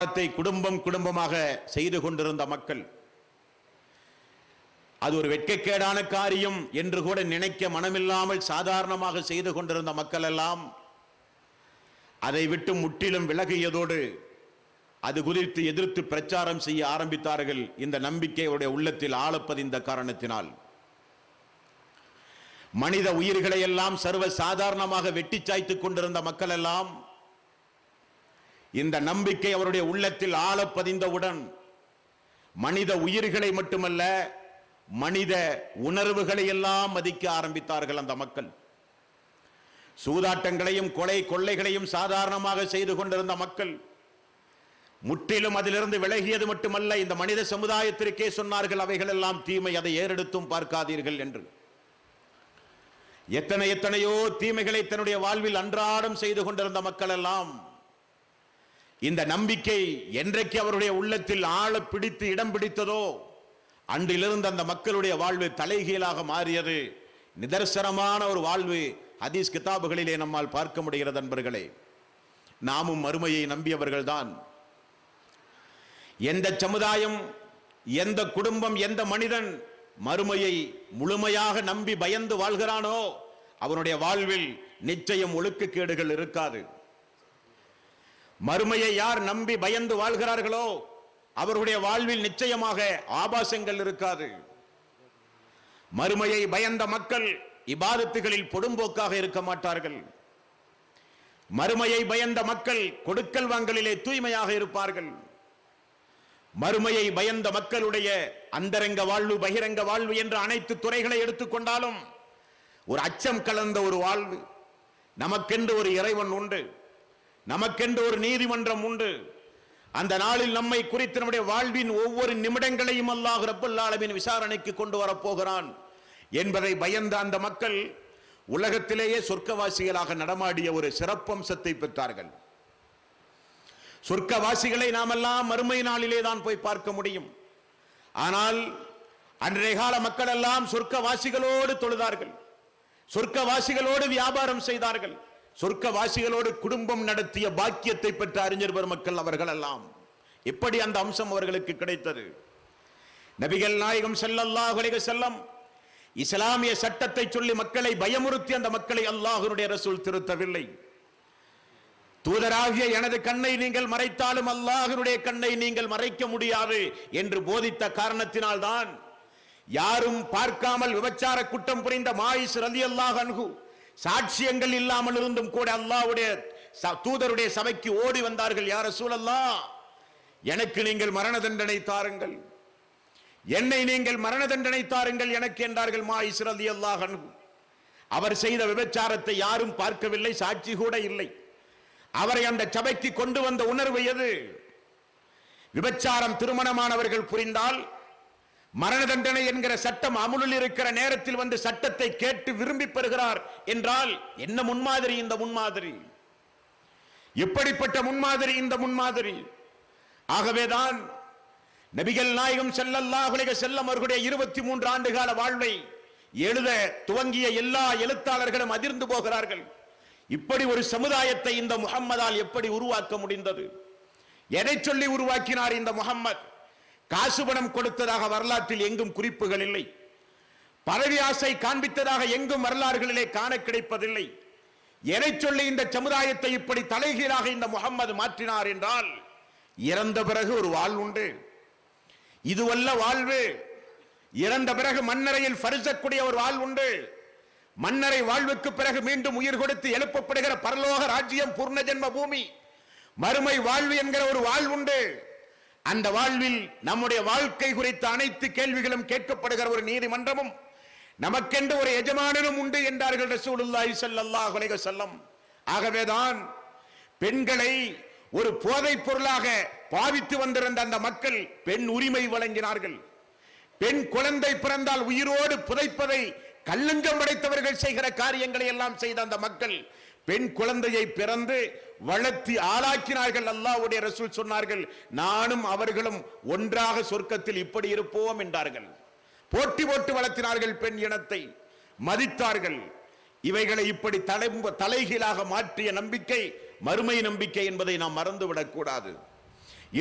வியாபாரத்தை குடும்பம் குடும்பமாக செய்து கொண்டிருந்த மக்கள் அது ஒரு வெட்கக்கேடான காரியம் என்று கூட நினைக்க மனமில்லாமல் சாதாரணமாக செய்து கொண்டிருந்த மக்கள் எல்லாம் அதை விட்டு முற்றிலும் விலகியதோடு அது குறித்து எதிர்த்து பிரச்சாரம் செய்ய ஆரம்பித்தார்கள் இந்த நம்பிக்கை அவருடைய உள்ளத்தில் ஆளப்பதிந்த காரணத்தினால் மனித உயிர்களை எல்லாம் சர்வ சாதாரணமாக வெட்டி சாய்த்துக் கொண்டிருந்த மக்கள் எல்லாம் இந்த நம்பிக்கை அவருடைய உள்ளத்தில் ஆழப்பதிந்தவுடன் மனித உயிர்களை மட்டுமல்ல மனித உணர்வுகளை எல்லாம் மதிக்க ஆரம்பித்தார்கள் அந்த மக்கள் சூதாட்டங்களையும் கொலை கொள்ளைகளையும் சாதாரணமாக செய்து கொண்டிருந்த மக்கள் முற்றிலும் அதிலிருந்து விலகியது மட்டுமல்ல இந்த மனித சமுதாயத்திற்கே சொன்னார்கள் அவைகள் எல்லாம் தீமை அதை ஏறெடுத்தும் பார்க்காதீர்கள் என்று எத்தனை எத்தனையோ தீமைகளை தன்னுடைய வாழ்வில் அன்றாடம் செய்து கொண்டிருந்த மக்கள் எல்லாம் இந்த நம்பிக்கை என்றைக்கு அவருடைய உள்ளத்தில் ஆழ பிடித்து இடம் பிடித்ததோ அன்றிலிருந்து அந்த மக்களுடைய வாழ்வு தலைகீழாக மாறியது நிதர்சனமான ஒரு வாழ்வு ஹதீஸ் கிதாபுகளிலே நம்மால் பார்க்க முடிகிறது நண்பர்களே நாமும் மறுமையை நம்பியவர்கள்தான் எந்த சமுதாயம் எந்த குடும்பம் எந்த மனிதன் மறுமையை முழுமையாக நம்பி பயந்து வாழ்கிறானோ அவனுடைய வாழ்வில் நிச்சயம் ஒழுக்கக்கேடுகள் இருக்காது மறுமையை யார் நம்பி பயந்து வாழ்கிறார்களோ அவருடைய வாழ்வில் நிச்சயமாக ஆபாசங்கள் இருக்காது மறுமையை பயந்த மக்கள் இபாதத்துகளில் பொடும்போக்காக இருக்க மாட்டார்கள் மறுமையை பயந்த மக்கள் கொடுக்கல் வாங்கலிலே தூய்மையாக இருப்பார்கள் மறுமையை பயந்த மக்களுடைய அந்தரங்க வாழ்வு பகிரங்க வாழ்வு என்ற அனைத்து துறைகளை எடுத்துக்கொண்டாலும் ஒரு அச்சம் கலந்த ஒரு வாழ்வு நமக்கென்று ஒரு இறைவன் உண்டு நமக்கென்று ஒரு நீதிமன்றம் உண்டு அந்த நாளில் நம்மை குறித்து நம்முடைய வாழ்வின் ஒவ்வொரு நிமிடங்களையும் அல்லாஹ் ரப்பல் ஆலமீன் விசாரணைக்கு கொண்டு வரப்போகிறான் என்பதை பயந்த அந்த மக்கள் உலகத்திலேயே சொர்க்கவாசிகளாக நடமாடிய ஒரு சிறப்பம்சத்தை பெற்றார்கள் சொர்க்கவாசிகளை நாமெல்லாம் மறுமை நாளிலே தான் போய் பார்க்க முடியும் ஆனால் அன்றைய கால மக்கள் எல்லாம் சொர்க்கவாசிகளோடு தொழுதார்கள் சொர்க்கவாசிகளோடு வியாபாரம் செய்தார்கள் சொர்க்கவாசிகளோடு குடும்பம் நடத்திய பாக்கியத்தை பெற்ற அறிஞர் பெருமக்கள் அவர்கள் எல்லாம் எப்படி அந்த அம்சம் அவர்களுக்கு கிடைத்தது நபிகள் நாயகம் ஸல்லல்லாஹு அலைஹி செல்லம் இஸ்லாமிய சட்டத்தை சொல்லி மக்களை பயமுறுத்தி அந்த மக்களை அல்லாஹ்வுடைய ரசூல் திருத்தவில்லை தூதராகிய எனது கண்ணை நீங்கள் மறைத்தாலும் அல்லாஹ்வுடைய கண்ணை நீங்கள் மறைக்க முடியாது என்று போதித்த காரணத்தினால்தான் யாரும் பார்க்காமல் விபச்சார குற்றம் புரிந்த மாயிஸ் ரலியல்லாஹு அன்ஹு சாட்சியங்கள் இல்லாமல் இருந்தும் கூட அல்லாஹ்வுடைய ச- தூதருடைய சபைக்கு ஓடி வந்தார்கள் யார சூழல்லா எனக்கு நீங்கள் மரண தண்டனை தாருங்கள் என்னை நீங்கள் மரண தண்டனை தாருங்கள் எனக்கு என்றார்கள் மாயிஸ் ரலியல்லாஹு அன்ஹு அவர் செய்த விபச்சாரத்தை யாரும் பார்க்கவில்லை சாட்சி கூட இல்லை அவரை அந்த சபைக்கு கொண்டு வந்த உணர்வு எது விபச்சாரம் திருமணமானவர்கள் புரிந்தால் மரண தண்டனை என்கிற சட்டம் அமுலில் இருக்கிற நேரத்தில் வந்து சட்டத்தை கேட்டு விரும்பி பெறுகிறார் என்றால் என்ன முன்மாதிரி இந்த முன்மாதிரி எப்படிப்பட்ட முன்மாதிரி இந்த முன்மாதிரி ஆகவேதான் நபிகள் நாயகம் ஸல்லல்லாஹு அலைஹி செல்லம் அவர்களுடைய இருபத்தி மூன்று ஆண்டு கால வாழ்வை எழுத துவங்கிய எல்லா எழுத்தாளர்களும் அதிர்ந்து போகிறார்கள் இப்படி ஒரு சமுதாயத்தை இந்த முகம்மதால் எப்படி உருவாக்க முடிந்தது எதை சொல்லி உருவாக்கினார் இந்த முகம்மது காசு பணம் கொடுத்ததாக வரலாற்றில் எங்கும் குறிப்புகள் இல்லை பதவி ஆசை காண்பித்ததாக எங்கும் வரலாறுகளிலே காண கிடைப்பதில்லை எதை சொல்லி இந்த சமுதாயத்தை இப்படி தலைகீழாக இந்த முகம்மது மாற்றினார் என்றால் இறந்த பிறகு ஒரு வாழ்வுண்டு இதுவல்ல வாழ்வு இறந்த பிறகு மண்ணறையில் பரிசக்கூடிய ஒரு வாழ்வுண்டு மன்னரை வாழ்வுக்கு பிறகு மீண்டும் உயிர் கொடுத்து எழுப்பப்படுகிற பரலோக ராஜ்யம் பூர்ண ஜென்ம பூமி மறுமை வாழ்வு என்கிற ஒரு வாழ்வுண்டு அந்த வாழ்வில் நம்முடைய வாழ்க்கை குறித்த அனைத்து கேள்விகளும் கேட்கப்படுகிற ஒரு நீதிமன்றமும் நமக்கென்று ஒரு எஜமானனும் உண்டு என்றார்கள் ரசூலுல்லாஹி ஸல்லல்லாஹு அலைஹி வஸல்லம் ஆகவேதான் பெண்களை ஒரு போதைப் பொருளாக பாவித்து வந்திருந்த அந்த மக்கள் பெண் உரிமை வழங்கினார்கள் பெண் குழந்தை பிறந்தால் உயிரோடு புதைப்பதை கல்லஞ்சம் படைத்தவர்கள் செய்கிற காரியங்களை எல்லாம் செய்த அந்த மக்கள் பெண் குழந்தையை பிறந்து வளர்த்தி ஆளாக்கினார்கள் அல்லாஹ்வுடைய ரசூல் சொன்னார்கள் நானும் அவர்களும் ஒன்றாக சொர்க்கத்தில் இப்படி இருப்போம் என்றார்கள் போட்டி போட்டு வளர்த்தினார்கள் பெண் இனத்தை மதித்தார்கள் இவைகளை இப்படி தலை தலைகீழாக மாற்றிய நம்பிக்கை மறுமை நம்பிக்கை என்பதை நாம் மறந்துவிடக் கூடாது